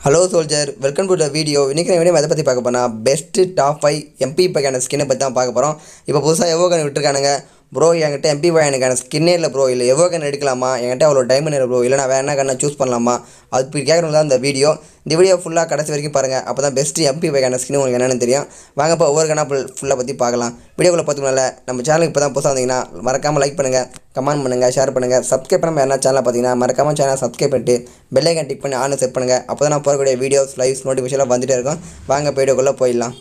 hello soldier welcome to the video இன்றைக்கி நான் video எதை பற்றி பார்க்க போனால் பெஸ்ட்டு டாப் ஃபைவ் எம்பி பைக்கான ஸ்கின்னை பற்றி தான் பார்க்க போகிறோம் இப்போ புதுசாக எவோகன் விட்டுருக்கானுங்க ப்ரோ என்கிட்ட எம்பி பையனுக்கான ஸ்கின்னே இல்லை ப்ரோ இல்லை எவோகன் எடுக்கலாமா என்கிட்ட அவ்வளோ டைமண்ட் இல்லை ப்ரோ இல்லை நான் வேறு என்ன கண்ணை சூஸ் பண்ணலாமா அது இப்படி கேட்குறது தான் இந்த வீடியோ இந்த வீடியோ ஃபுல்லாக கடைசி வரைக்கும் பாருங்கள் அப்போ தான் பெஸ்ட்டு எம்பி பைக்கான ஸ்கின் உங்களுக்கு என்னென்னு தெரியும் வாங்க இப்போ ஒவ்வொரு கண்ணா ஃபுல்லாக பற்றி பார்க்கலாம் வீடியோக்குள்ளே பார்த்துக்கணும்ல நம்ம சேனலுக்கு இப்போ தான் புதுசாக வந்தீங்கன்னா மறக்காமல் லைக் பண்ணுங்கள் கமெண்ட் பண்ணுங்கள் ஷேர் பண்ணுங்கள் சப்ஸ்கிரைப் பண்ணாமல் என்ன சேனலை பார்த்தீங்கன்னா மறக்காமல் சேனல் சப்ஸ்கிரைப் பண்ணிட்டு பெல் ஐக்கன் டிக் பண்ணி ஆன் செட் பண்ணுங்கள் அப்போ தான் நான் போகக்கூடிய வீடியோஸ் லைவ்ஸ் நோட்டிஃபிகேஷன்லாம் வந்துட்டே இருக்கும் வாங்க இப்போ வீடியோக்குள்ளே போயிடலாம்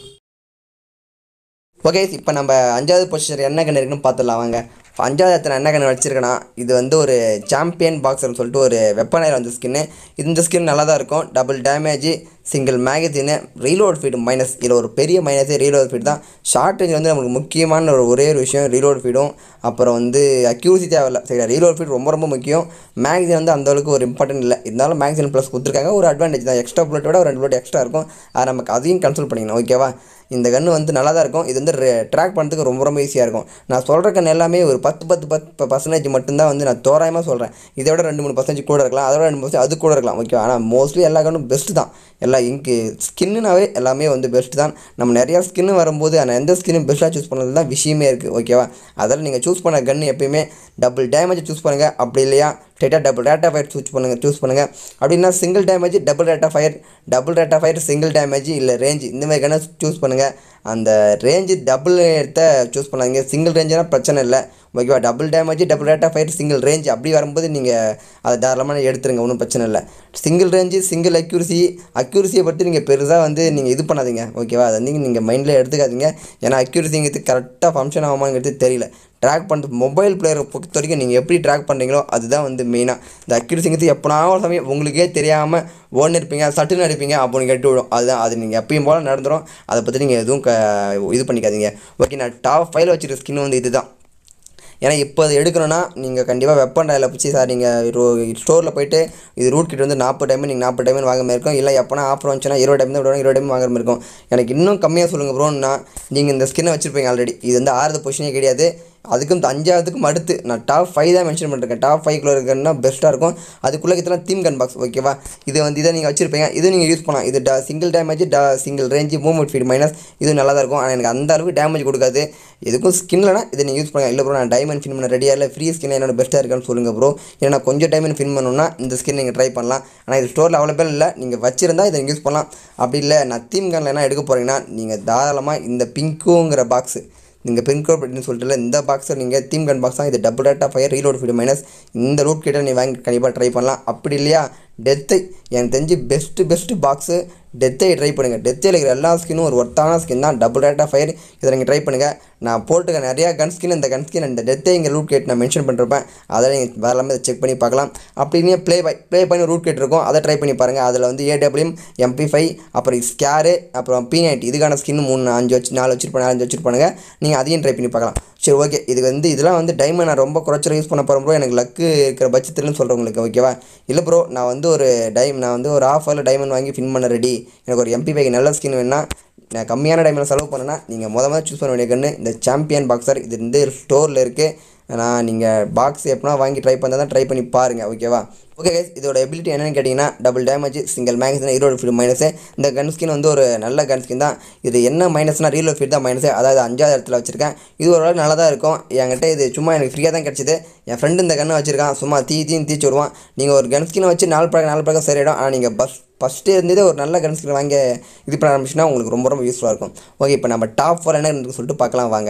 ஓகே இப்போ நம்ம அஞ்சாவது பொசிஷன் என்ன கண்ணு இருக்குன்னு பார்த்துடலாம் வாங்க இப்போ அஞ்சாவது இடத்துல என்ன கண்ணு வச்சிருக்கேன்னா இது வந்து ஒரு சாம்பியன் பாக்ஸர்னு சொல்லிட்டு ஒரு வெப்பனாயில் வந்து ஸ்கின்னு இந்த ஸ்கின் நல்லா தான் இருக்கும் டபுள் டேமேஜ் சிங்கிள் மேகசின்னு ரீலோட் ஃபீடு மைனஸ் இதில் ஒரு பெரிய மைனஸே ரீலோட் ஃபீட் தான் ஷார்ட் ரேஞ்ச் வந்து நமக்கு முக்கியமான ஒரு ஒரே ஒரு விஷயம் ரீலோட் ஃபீடும் அப்புறம் வந்து அக்யூரிசி தேவையில்ல சரி ரீலோட் ஃபீட் ரொம்ப ரொம்ப முக்கியம் மேக்சின் வந்து அந்த அளவுக்கு ஒரு இம்பார்ட்டன்ட் இல்லை இருந்தாலும் மேக்சின் ப்ளஸ் கொடுத்துருக்காங்க ஒரு அட்வான்டேஜ் தான் எக்ஸ்ட்ரா புல்லட் விட ஒரு ரெண்டு புல்லட் எக்ஸ்ட்ரா இருக்கும் அது நமக்கு அதையும் கன்சல்ட் பண்ணிக்கணும் ஓகேவா இந்த கன்று வந்து நல்லா தான் இருக்கும் இது வந்து ட்ராக் பண்ணுறதுக்கு ரொம்ப ரொம்ப ஈஸியாக இருக்கும் நான் சொல்கிற கன்று எல்லாமே ஒரு பத்து பத்து பத்து பர்சன்டேஜ் மட்டும்தான் வந்து நான் தோராயமாக சொல்கிறேன் இதை விட ரெண்டு மூணு பர்சன்டேஜ் கூட இருக்கலாம் அதோட ரெண்டு பர்சன்ட் அது கூட இருக்கலாம் ஓகே ஆனால் மோஸ்ட்லி எல்லா கன்னும் பெஸ்ட்டு தான் எல்லா இங்கு ஸ்கின்னுனாவே எல்லாமே வந்து பெஸ்ட்டு தான் நம்ம நிறையா ஸ்கின்னு வரும்போது ஆனால் எந்த ஸ்கின்னும் பெஸ்ட்டாக சூஸ் பண்ணது தான் விஷயமே இருக்குது ஓகேவா அதில் நீங்கள் சூஸ் பண்ண கன்று எப்பயுமே டபுள் டேமேஜ் சூஸ் பண்ணுங்கள் அப்படி இல்லையா ஸ்ட்ரெயிட்டாக double rate of fire choose பண்ணுங்கள் சூஸ் பண்ணுங்கள் அப்படின்னா single damage double rate of fire double rate of fire single damage இல்லை ரேஞ்ச் இந்த மாதிரி கண்ணா சூஸ் பண்ணுங்கள் அந்த ரேஞ்சு டபுள் எடுத்த சூஸ் பண்ணாதீங்க சிங்கிள் ரேஞ்சுனா பிரச்சனை இல்லை ஓகேவா double damage double rate of fire single range அப்படி வரும்போது நீங்கள் அதை தாராளமாக எடுத்துருங்க ஒன்றும் பிரச்சனை இல்லை சிங்கிள் ரேஞ்சு சிங்கிள் அக்யூரிசி அக்யூரிசியை பற்றி நீங்கள் பெருசாக வந்து நீங்கள் இது பண்ணாதீங்க ஓகேவா அதை வந்து நீங்கள் மைண்டில் எடுத்துக்காதீங்க ஏன்னா அக்யூரிசிங்கிறது கரெக்டாக ஃபங்க்ஷன் ஆகுமாங்கிறது தெரியல ட்ராக் பண்ணுறது மொபைல் பிளேயரை பொறுத்த வரைக்கும் நீங்கள் எப்படி ட்ராக் பண்ணுறீங்களோ அதுதான் வந்து மெயினாக இந்த அக்யூரிசிங்கிறது எப்போனா ஒரு சமயம் உங்களுக்கே தெரியாமல் ஓன் இருப்பீங்க சட்டுன்னு அடிப்பீங்க அப்போ நீங்கள் கட்டி விடும் அதுதான் அது நீங்கள் எப்பயும் போல் நடந்துடும் அதை பற்றி நீங்கள் எதுவும் க இது பண்ணிக்காதீங்க ஓகே நான் டாப் ஃபைவ்ல வச்சுருக்க ஸ்கின் வந்து இதுதான் ஏன்னா இப்போ அதை எடுக்கணும்னா நீங்கள் கண்டிப்பாக வெப்பன் டாயில் பிடிச்சி சார் நீங்கள் ஸ்டோரில் போயிட்டு இது ரூட் கிட்ட வந்து நாற்பது டைம் நீங்கள் நாற்பது டைம் வாங்க மாதிரி இருக்கும் இல்லை எப்போனா ஆஃபர் வந்துச்சுன்னா இருபது டைம் தான் விடுவாங்க இருபது டைம் வாங்குற மாதிரி இருக்கும் எனக்கு இன்னும் கம்மியாக சொல்லுங்கள் ப்ரோன்னா நீங்கள் இந்த ஸ்கின்னை வச்சுருப்பீங்க ஆல்ரெடி இது வந்து ஆறுது பொசிஷனே கிடையாது அதுக்கும் இந்த அஞ்சாவதுக்கும் அடுத்து நான் டாப் ஃபைவ் தான் மென்ஷன் பண்ணிருக்கேன் டாப் ஃபைவ்க்குள்ளே இருக்கன்னா பெஸ்ட்டாக இருக்கும் அதுக்குள்ளே இதெல்லாம் தீம் கன் பாக்ஸ் ஓகேவா இது வந்து இதை நீங்கள் வச்சுருப்பீங்க இது நீங்கள் யூஸ் பண்ணலாம் இது டா சிங்கிள் டேமேஜ் டா single range movement speed minus இது நல்லா தான் இருக்கும் ஆனால் எனக்கு அந்த அளவுக்கு டேமேஜ் கொடுக்காது எதுக்கும் ஸ்கின்லனா இதை நீங்கள் யூஸ் பண்ணுங்க இல்லை ப்ரோ நான் டைமண்ட் ஃபின் பண்ண ரெடியாக இல்லை ஃப்ரீ ஸ்கின் என்னோட பெஸ்ட்டாக இருக்கான்னு சொல்லுங்கள் ப்ரோ ஏன்னா கொஞ்சம் டைமண்ட் ஃபின் பண்ணணும்னா இந்த ஸ்கின் நீங்கள் ட்ரை பண்ணலாம் ஆனால் இது ஸ்டோரில் அவைலபிள் இல்லை நீங்கள் வச்சிருந்தா இதை யூஸ் பண்ணலாம் அப்படி இல்லை நான் தீம் கனில் என்ன எடுக்க போகிறீங்கன்னா நீங்கள் தாராளமாக இந்த பிங்க்குங்கிற பாக்ஸு நீங்கள் பின் கோட் அப்படின்னு சொல்லிட்டு இந்த பாக்ஸை நீங்கள் தீம் கன் பாக்ஸ் தான் இது double rate of fire reload speed minus இந்த ரூட் கிட்ட நீ வாங்கி கண்டிப்பாக ட்ரை பண்ணலாம் அப்படி இல்லையா டெத்தை எனக்கு தெரிஞ்சு பெஸ்ட்டு பெஸ்ட்டு பாக்ஸு டெத்தை ட்ரை பண்ணுங்கள் டெத்தில் இருக்கிற எல்லா ஸ்கின்னும் ஒரு ஒர்த்தான ஸ்கின் தான் டபுள் ரேட் ஆஃப் ஃபயர் இதை நீங்கள் ட்ரை பண்ணுங்கள் நான் போட்டுக்க நிறையா கன் ஸ்கின் இந்த கன் ஸ்கின் இந்த டெத்தை இங்கே ரூட் கேட் நான் மென்ஷன் பண்ணிருப்பேன் அதை நீங்கள் வேறு எல்லாமே செக் பண்ணி பார்க்கலாம் அப்படின்னே ப்ளே பை ப்ளே பண்ணி ரூட் கேட் இருக்கும் அதை ட்ரை பண்ணி பாருங்கள் அதில் வந்து ஏடபிள்யூஎம் எம்பி ஃபைவ் அப்புறம் ஸ்கேரு அப்புறம் பி நைட் இதுக்கான ஸ்கின் மூணு அஞ்சு வச்சு நாலு வச்சுருப்பாங்க அஞ்சு வச்சுருப்பானுங்க நீங்கள் அதையும் ட்ரை பண்ணி பார்க்கலாம் சரி ஓகே இது வந்து இதெல்லாம் வந்து டைமண்ட் நான் ரொம்ப குறைச்சல யூஸ் பண்ண போகிறேன் ப்ரோ எனக்கு லக்கு இருக்கிற பட்சத்துலன்னு சொல்கிறேன் உங்களுக்கு ஓகேவா இல்லை ப்ரோ நான் வந்து ஒரு டைம் நான் வந்து ஒரு ஆஃபரில் டைமண்ட் வாங்கி ஃபின் பண்ண ரெடி எனக்கு ஒரு எம்பி பைக்கு நல்ல ஸ்கின் வேணுன்னா நான் கம்மியான டைமில் செலவு பண்ணேன்னா நீங்கள் முத முதல்ல சூஸ் பண்ண வேண்டிய கன்று இந்த சாம்பியன் பாக்ஸர் இது வந்து ஸ்டோரில் இருக்குது நான் நீங்கள் பாக்ஸ் எப்படினா வாங்கி ட்ரை பண்ணால் தான் ட்ரை பண்ணி பாருங்கள் ஓகேவா ஓகே கைஸ் இதோட எபிலிட்டி என்னென்னு கேட்டிங்கன்னா double damage single magazine reload speed minus இந்த கன் ஸ்கின் வந்து ஒரு நல்ல கன் ஸ்கின் தான் இது என்ன மைனஸ்னா ரீலோட் ஃபீட் தான் மைனஸு அதாவது அஞ்சாவது இடத்துல வச்சிருக்கேன் இது ஓரளவு நல்லா தான் இருக்கும் என்கிட்ட இது சும்மா எனக்கு ஃப்ரீயாக தான் கிடச்சிது என் ஃப்ரெண்டு இந்த கன்னை வச்சிருக்கான் சும்மா தீ தீன்னு தீச்சு வருவான் நீங்கள் ஒரு கன் ஸ்கினை வச்சு நாலு பழக்கம் நாலு பழக்கம் சரியிடும் ஆனால் நீங்கள் பஸ் ஃபஸ்ட்டு இருந்ததே ஒரு நல்ல கன் ஸ்கின் வாங்கி இது பண்ண ஆரம்பிச்சுன்னா உங்களுக்கு ரொம்ப ரொம்ப யூஸ்ஃபுல்லாக இருக்கும் ஓகே இப்போ நம்ம டாப் ஃபோர் என்ன இருக்குன்னு சொல்லிட்டு பார்க்கலாம் வாங்க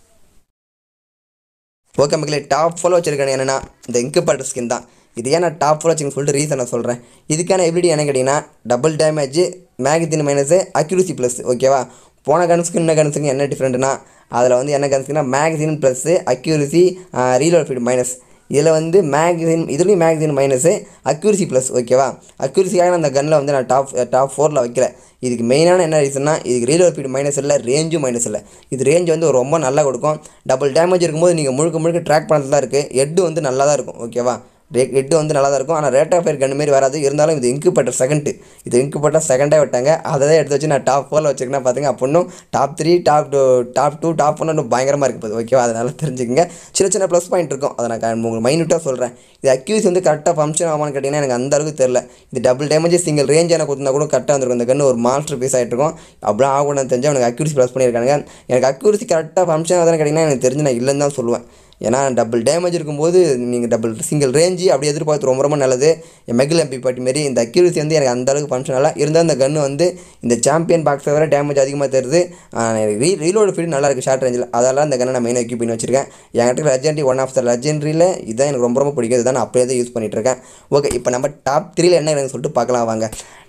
ஓகே மக்களே டாப் ஃபோலில் வச்சிருக்கேன் என்னென்னா இந்த இங்கு பாட்டு ஸ்கின் தான் இது ஏன் நான் டாப் ஃபோல் வச்சுன்னு சொல்லிட்டு ரீசன் நான் சொல்கிறேன் இதுக்கான எபிலிட்டி என்ன கேட்டிங்கன்னா டபுள் டேமேஜ் மேகத்தின் மைனஸு அக்யூரிசி ப்ளஸ் ஓகேவா போன கன்ஸுக்கு இன்னும் கன்ஸுக்கு என்ன டிஃப்ரெண்ட்னா அதில் வந்து என்ன கன்ஸுக்குன்னா magazine plus accuracy reload speed minus இதில் வந்து மேகசின் இதுலேயும் மேகசின் மைனஸு அக்யூரிசி ப்ளஸ் ஓகேவா அக்யூரிசியாக அந்த கன்னில் வந்து நான் டாப் டாப் ஃபோரில் வைக்கல இதுக்கு மெயினான என்ன ரீசன்னா இதுக்கு ரீலோட் ஸ்பீடு மைனஸ் இல்லை ரேஞ்சும் மைனஸ் இல்லை இது ரேஞ்ச் வந்து ரொம்ப நல்லா கொடுக்கும் டபுள் டேமேஜ் இருக்கும்போது நீங்கள் முழுக்க முழுக்க ட்ராக் பண்ணுறது தான் இருக்குது ஹெட்டு வந்து நல்லா தான் இருக்கும் ஓகேவா ஹெட்டு வந்து நல்லா தான் இருக்கும் ஆனால் ரேட் ஆஃப் ஃபயர் கன் மாரி வராது இருந்தாலும் இது இங்கு பட்டர் செகண்டு இது இங்கு பட்டர் செகண்டாக விட்டாங்க அதை தான் எடுத்து வச்சு நான் டாப் ஃபோரில் வச்சுருக்கேன் பார்த்துங்க அப்போ இன்னும் top three top two top two top ஒன்று இன்னும் பயங்கரமாக இருக்குது போது ஓகேவா அதனால் தெரிஞ்சுக்கங்க சின்ன சின்ன ப்ளஸ் பாயிண்ட் இருக்கும் அதை நான் க- உங்களுக்கு மைனூட்டாக சொல்கிறேன் இது அக்யூஸ் வந்து கரெக்டாக ஃபங்க்ஷன் ஆகுமான்னு கேட்டிங்கன்னா எனக்கு அந்த அளவுக்கு தெரில இது டபுள் டேமேஜ் சிங்கிள் ரேஞ்ச் எனக்கு கொடுத்தா கூட கரெக்டாக வந்திருக்கும் இந்த கன்று ஒரு மாஸ்டர் பீஸ் ஆகிட்டு இருக்கும் அப்படிலாம் ஆகணும்னு தெரிஞ்சால் எனக்கு அக்யூரிசி ப்ளஸ் பண்ணியிருக்காங்க எனக்கு அக்யூரிசி கரெக்டாக ஃபங்க்ஷன் ஆகுதுன்னு கேட்டிங்கன்னா எனக்கு தெரிஞ்சு நான் இல்லைன்னு தான் சொல்லுவேன் ஏன்னா டபுள் டேமேஜ் இருக்கும்போது நீங்கள் டபுள் சிங்கிள் ரேஞ்சு அப்படி எதிர்பார்த்து ரொம்ப ரொம்ப நல்லது என் மெகில் எம்பி பாட்டி மாரி இந்த அக்யூரிசி வந்து எனக்கு அந்த அளவுக்கு ஃபங்க்ஷன் இல்லை இருந்தால் இந்த கன்று வந்து இந்த சாம்பியன் பாக்ஸை விட டேமேஜ் அதிகமாக தருது ரீ ரீலோடு ஃபீல்டு நல்லா இருக்குது ஷார்ட் ரேஞ்சில் அதெல்லாம் இந்த கண்ணை நான் மெயினாக எக்யூப் பண்ணி வச்சிருக்கேன் என்கிட்ட லெஜெண்டரி ஒன் ஆஃப் த லெஜெண்டரியில் இதுதான் எனக்கு ரொம்ப ரொம்ப பிடிக்கும் இதுதான் நான் அப்படியே தான் யூஸ் பண்ணிட்டு இருக்கேன் ஓகே இப்போ நம்ம டாப் த்ரீல என்ன எனக்கு சொல்லிட்டு பார்க்கலாம் வாங்க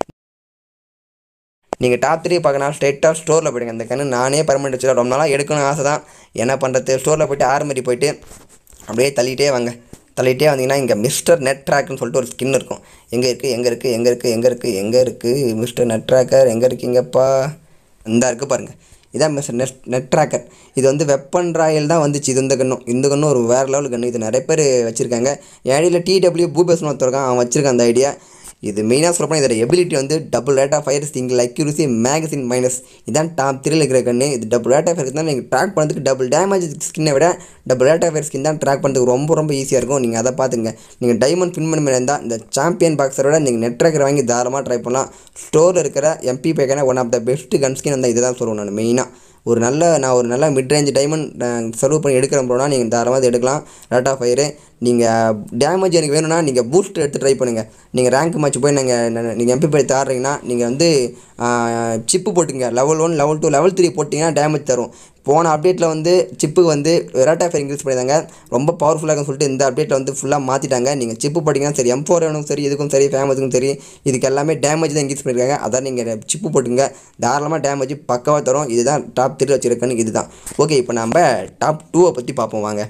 நீங்கள் டாப் த்ரீ பார்க்கணும் ஸ்ட்ரெயிட்டாக ஸ்டோரில் போயிடுங்க அந்த கன்று நானே பர்மனெண்ட் வச்சுருக்கேன் ரொம்ப நாளாக எடுக்கணும் ஆசை தான் என்ன பண்ணுறது ஸ்டோரில் போயிட்டு ஆர்மரி போயிட்டு அப்படியே தள்ளிட்டே வாங்க தள்ளிட்டே வந்தீங்கன்னா இங்கே மிஸ்டர் நெட் ட்ராக்னு சொல்லிட்டு ஒரு ஸ்கின் இருக்கும் எங்கே இருக்குது எங்கே இருக்குது எங்கே இருக்குது எங்கே இருக்குது எங்கே இருக்குது மிஸ்டர் நெட் ட்ராக்கர் எங்கே இருக்கீங்கப்பா இந்த இருக்குது பாருங்கள் இதான் மிஸ்டர் நெட் நெட் ட்ராக்கர் இது வந்து வெப்பன் ராயல் தான் வந்துச்சு இது இந்த கண்ணும் இந்த கண்ணும் ஒரு வேறு லெவல் கன்று இது நிறைய பேர் வச்சுருக்காங்க என் ஐடியில் டிடபிள்யூ பூபேஸ்னு ஒருத்தர் இருக்கான் அவன் வச்சிருக்கான் அந்த ஐடியா இது மெயினாக சொல்லப்போனால் இதோட எபிலிட்டி வந்து double rate of fire single accuracy magazine minus இதான் டாப் த்ரீல இருக்கிற கண்ணு இது டபுள் ரேட் ஆஃப் ஃபயர் தான் நீங்கள் ட்ராக் பண்ணுறதுக்கு டபுள் டேமேஜ் ஸ்கின்னை விட double rate of fire skin தான் ட்ராக் பண்ணுறதுக்கு ரொம்ப ரொம்ப ஈஸியாக இருக்கும் நீங்கள் அதை பார்த்துங்க நீங்கள் டைமண்ட் ஃபின் பண்ணி இருந்தால் இந்த சாம்பியன் பாக்ஸரோட நீங்கள் நெட் ட்ராக்கர் வாங்கி தாராளமாக ட்ரை பண்ணலாம் ஸ்டோரில் இருக்கிற எம்பி பேக்கான one of the best gun skin அந்த இதுதான் சொல்லுவேன் நான் மெயினாக ஒரு நல்ல நான் ஒரு நல்ல மிட் ரேஞ்ச் டைமண்ட் செலவு பண்ணி எடுக்கிறேன் ப்ரோனா நீங்கள் தாராளமாக எடுக்கலாம் ரேட் ஆஃப் ஃபயரு நீங்கள் டேமேஜ் எனக்கு வேணும்னா நீங்கள் பூஸ்ட் எடுத்து ட்ரை பண்ணுங்கள் நீங்கள் ரேங்க் மேட்ச் போய் நீங்கள் நீங்கள் எம்பி போய் தாடுறீங்கன்னா நீங்கள் வந்து சிப்பு போட்டுங்க level one level two level three போட்டிங்கன்னா டேமேஜ் தரும் போன அப்டேட்டில் வந்து சிப்புக்கு வந்து ரேட் ஆஃப் இன்க்ரீஸ் பண்ணியிருந்தாங்க ரொம்ப பவர்ஃபுல்லாக இருக்குன்னு சொல்லிட்டு இந்த அப்டேட்டில் வந்து ஃபுல்லாக மாற்றிட்டாங்க நீங்கள் சிப்பு போட்டிங்கன்னா சரி எம் ஃபோர் சரி இதுக்கும் சரி ஃபேமஸுக்கும் சரி இதுக்கு எல்லாமே டேமேஜ் தான் இன்க்ரீஸ் பண்ணியிருக்காங்க அதான் நீங்கள் சிப்பு போட்டுங்க தாராளமாக டேமேஜ் பக்காவாக தரும் இதுதான் டாப் த்ரீ வச்சுருக்கேன்னு இதுதான் ஓகே இப்போ நம்ம டாப் டூவை பற்றி பார்ப்போம் வாங்க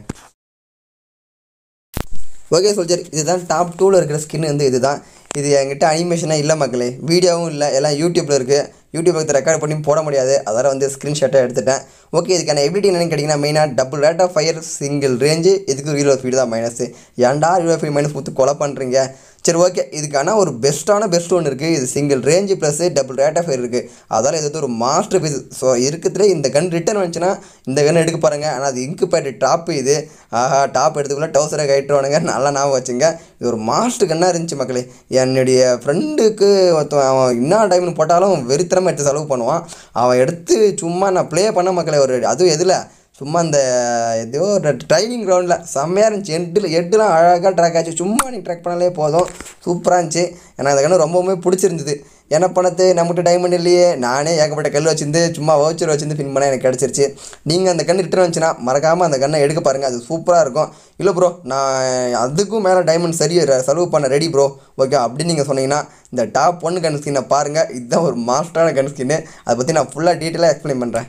ஓகே சோல்ஜர் இதுதான் டாப் டூவில் இருக்கிற ஸ்கின் வந்து இதுதான் இது என்கிட்ட அனிமேஷனாக இல்லை மக்களே வீடியோவும் இல்லை எல்லாம் யூடியூப்பில் இருக்குது யூடியூப் ரெக்கார்ட் பண்ணி போட முடியாது அதனால் வந்து ஸ்க்ரீன்ஷாட்டாக எடுத்துட்டேன் ஓகே இதுக்கான எபிலிட்டி என்னன்னு கேட்டிங்கன்னா மெயினாக double rate of fire single range இதுக்கு ரீலோ ஸ்பீடு தான் மைனஸ் ஏன்டா ரீலோ ஸ்பீட் மைனஸ் கொடுத்து கொலை பண்ணுறீங்க சரி ஓகே இதுக்கான ஒரு பெஸ்ட்டான பெஸ்ட் ஒன்று இருக்குது இது single range plus double rate of fire இருக்குது அதால் இது வந்து ஒரு மாஸ்டர் பீஸ் ஸோ இருக்கிறதுலே இந்த கன் ரிட்டர்ன் வந்துச்சுன்னா இந்த கன் எடுக்க பாருங்க ஆனால் அது இங்கு பேட் டாப் இது ஆஹா டாப் எடுத்துக்குள்ள டவுசரை கட்டுவானுங்க நல்லா ஞாபகம் வச்சுங்க இது ஒரு மாஸ்டர் கன்னாக இருந்துச்சு மக்களே என்னுடைய ஃப்ரெண்டுக்கு ஒருத்தன் அவன் என்ன டைம்னு போட்டாலும் வெறித்தனமாக எடுத்து செலவு பண்ணுவான் அவன் எடுத்து சும்மா நான் ப்ளே பண்ண மக்களே ஒரு அதுவும் எதில் சும்மா அந்த ஏதோ ஒரு ட்ரைனிங் கிரவுண்டில் செம்மையாக இருந்துச்சு எட்டில் எட்டுலாம் அழகாக ட்ராக் ஆச்சு சும்மா நீ ட்ராக் பண்ணாலே போதும் சூப்பராக இருந்துச்சு எனக்கு அந்த கண்ணு ரொம்பவுமே பிடிச்சிருந்தது என்ன பண்ணது நம்மகிட்ட டைமண்ட் இல்லையே நானே ஏகப்பட்ட கல் வச்சிருந்து சும்மா வவுச்சர் வச்சிருந்து பின் பண்ண எனக்கு கிடச்சிருச்சு நீங்கள் அந்த கன்று ரிட்டர்ன் வந்துச்சுன்னா மறக்காமல் அந்த கண்ணை எடுக்க பாருங்கள் அது சூப்பராக இருக்கும் இல்லை ப்ரோ நான் அதுக்கும் மேலே டைமண்ட் சரி செலவு பண்ண ரெடி ப்ரோ ஓகே அப்படின்னு நீங்கள் சொன்னீங்கன்னா இந்த டாப் ஒன் கன் ஸ்கின்னை பாருங்கள் இதுதான் ஒரு மாஸ்டரான கன் ஸ்கின்னு அதை பற்றி நான் ஃபுல்லாக டீட்டெயிலாக எக்ஸ்பிளைன் பண்ணுறேன்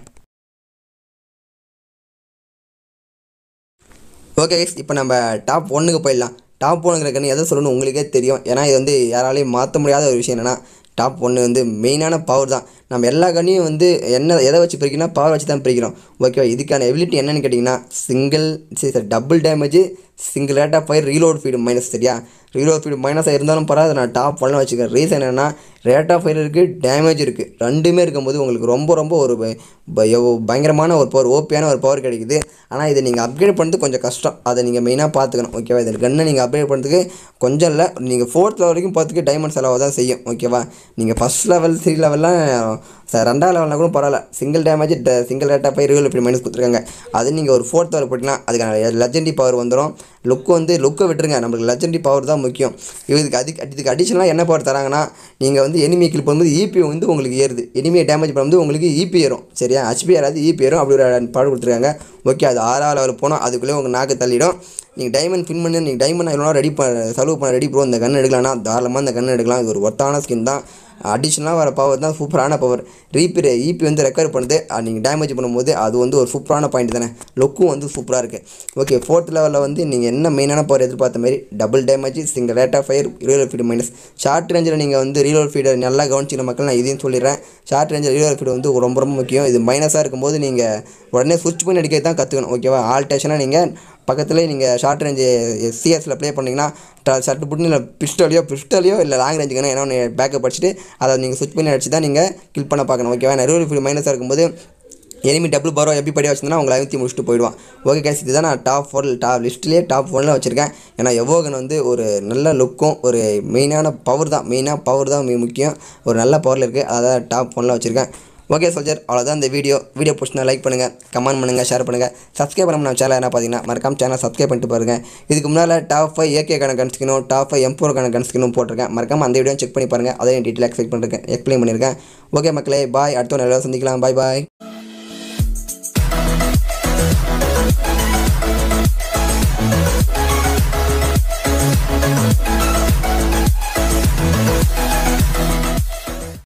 ஓகே இப்போ நம்ம டாப் ஒன்றுக்கு போயிடலாம் டாப் ஒன்றுங்கிற கண்ணு எதை சொல்லணும் உங்களுக்கே தெரியும் ஏன்னா இது வந்து யாராலையும் மாற்ற முடியாத ஒரு விஷயம் என்னென்னா டாப் ஒன்று வந்து மெயினான பவர் தான் நம்ம எல்லா கண்ணையும் வந்து என்ன எதை வச்சு பிரிக்கணும் பவர் வச்சு தான் பிரிக்கிறோம் ஓகேவா இதுக்கான எபிலிட்டி என்னன்னு கேட்டிங்கன்னா சிங்கிள் சரி sir double damage single rate of fire reload speed minus சரியா ரீலோட் ஃபீடு மைனஸாக இருந்தாலும் பரவாயில்ல நான் டாப் ஒன்ல வச்சுக்கிறேன் ரீசன் என்னென்னா ரேட் ஆஃப் ஃபயர் இருக்குது டேமேஜ் இருக்குது ரெண்டுமே இருக்கும்போது உங்களுக்கு ரொம்ப ரொம்ப ஒரு ப- ப- எவ்வ- பயங்கரமான ஒரு பவர் ஓபியான ஒரு பவர் கிடைக்குது ஆனால் இதை நீங்கள் அப்கிரேட் பண்ணுறது கொஞ்சம் கஷ்டம் அதை நீங்கள் மெயினாக பார்த்துக்கணும் ஓகேவா இதில் கன்னை நீங்கள் அப்கிரேட் பண்ணுறதுக்கு கொஞ்சம் இல்லை நீங்கள் ஃபோர்த் லெவல் வரைக்கும் பார்த்துக்கு டைமண்ட் செலவாக தான் செய்யும் ஓகேவா நீங்கள் ஃபஸ்ட் லெவல் த்ரீ லெவல்லாம் சார் ரெண்டாவது லெவலில் கூட பரவாயில்ல single damage single rate of fire real இப்படி மைனஸ் கொடுத்துருக்காங்க அது நீங்கள் ஒரு ஃபோர்த் லெவல் போட்டிங்கன்னா அதுக்கான லெஜெண்டரி பவர் வந்துடும் லுக்கு வந்து லுக்கை விட்டுருங்க நம்மளுக்கு லெஜெண்டரி பவர் தான் முக்கியம் இதுக்கு அதுக்கு இதுக்கு அடிஷனலாக என்ன பவர் தராங்கன்னா நீங்கள் வந்து எனிமி கில் பண்ணும்போது இபி வந்து உங்களுக்கு ஏறுது எனிமியை டேமேஜ் பண்ணும்போது உங்களுக்கு இபி ஏறும் சரியா ஹச்பி ஏறாது இபி ஏறும் அப்படி ஒரு பவர் கொடுத்துருக்காங்க ஓகே அது ஆறாவது லெவல் போனால் அதுக்குள்ளே உங்கள் நாக்கு தள்ளிடும் நீங்கள் டைமண்ட் ஃபின் பண்ணி நீங்கள் டைமண்ட் எவ்வளோ ரெடி பண்ண செலவு பண்ண ரெடி ப்ரோ இந்த கன் எடுக்கலாம்னா தாராளமாக இந்த கன் எடுக்கலாம் இது ஒரு ஒர்த்தான ஸ்கின் தான் அடிஷ்னலாக வர பவர் தான் சூப்பரான பவர் ரீபி இபி வந்து ரெக்கவர் பண்ணுது நீங்கள் டேமேஜ் பண்ணும்போது அது வந்து ஒரு சூப்பரான பாயிண்ட் தானே லுக்கும் வந்து சூப்பராக இருக்குது ஓகே ஃபோர்த் லெவலில் வந்து நீங்கள் என்ன மெயினான பவர் எதிர்பார்த்த மாதிரி double damage single rate of fire reload speed minus short ரேஞ்சில் நீங்கள் வந்து ரீலோட் ஃபீடை நல்லா கவனிச்சிக்கிற மக்கள் நான் இதையும் சொல்லிடுறேன் ஷார்ட் ரேஞ்சில் ரீலோட் ஃபீடு வந்து ரொம்ப ரொம்ப முக்கியம் இது மைனஸாக இருக்கும்போது நீங்கள் உடனே சுவிட்ச் பண்ணி அடிக்கிறது தான் கற்றுக்கணும் ஓகேவா ஆல்டேஷனாக நீங்கள் பக்கத்துலேயே நீங்கள் ஷார்ட் ரேஞ்சு சிஎஸில் ப்ளே பண்ணிங்கன்னா ஷர்ட் புட்டு இல்லை பிஸ்டலையோ பிஸ்டலையோ இல்லை லாங் ரேஞ்சுக்கு என்ன ஒன்று பேக்கப் அடிச்சுட்டு அதை நீங்கள் சுவிச் பண்ணி அடிச்சு தான் நீங்கள் கில் பண்ண பார்க்கணும் ஓகேவா நிறைய ஃபீல் மைனஸாக இருக்கும்போது எனிமி டபுள் பாரோ எப்படி படி வச்சிருந்தா உங்களை அழுத்தி முடிச்சுட்டு போயிடுவான் ஓகே கேஸ் இதுதான் நான் டாப் ஃபோர் டாப் லிஸ்ட்லேயே டாப் ஒன்ல வச்சுருக்கேன் ஏன்னா எவோகன் வந்து ஒரு நல்ல லுக்கும் ஒரு மெயினான பவர் தான் மெயினாக பவர் தான் மிக முக்கியம் ஒரு நல்ல பவரில் இருக்குது அதான் டாப் ஒன்ல வச்சுருக்கேன் ஓகே சோல்ஜர் அவ்வளோதான் இந்த வீடியோ வீடியோ பிடிச்சினா லைக் பண்ணுங்கள் கமெண்ட் பண்ணுங்கள் ஷேர் பண்ணுங்கள் சப்ஸ்கிரைப் பண்ண நம்ம சேனல் என்ன பார்த்தீங்கன்னா மறக்காம சேனல் சப்ஸ்கிரைப் பண்ணிட்டு பாருங்கள் இதுக்கு முன்னால் டாப் ஃபைவ் ஏகே கணக்கு கன்ஸ்கினும் டாப் ஃபைவ் எம்போர் கணக்கு கன்ஸ்கினும் போட்டிருக்கேன் மறக்காம அந்த வீடியோ செக் பண்ணி பாருங்கள் அதையும் டீட்டெயில் எக்ஸ்பெக்ட் பண்ணிருக்கேன் எக்ஸ்பிளைன் பண்ணியிருக்கேன் ஓகே மக்களே பாய் அடுத்த ஒரு நல்ல சந்திக்கலாம் பாய் பாய்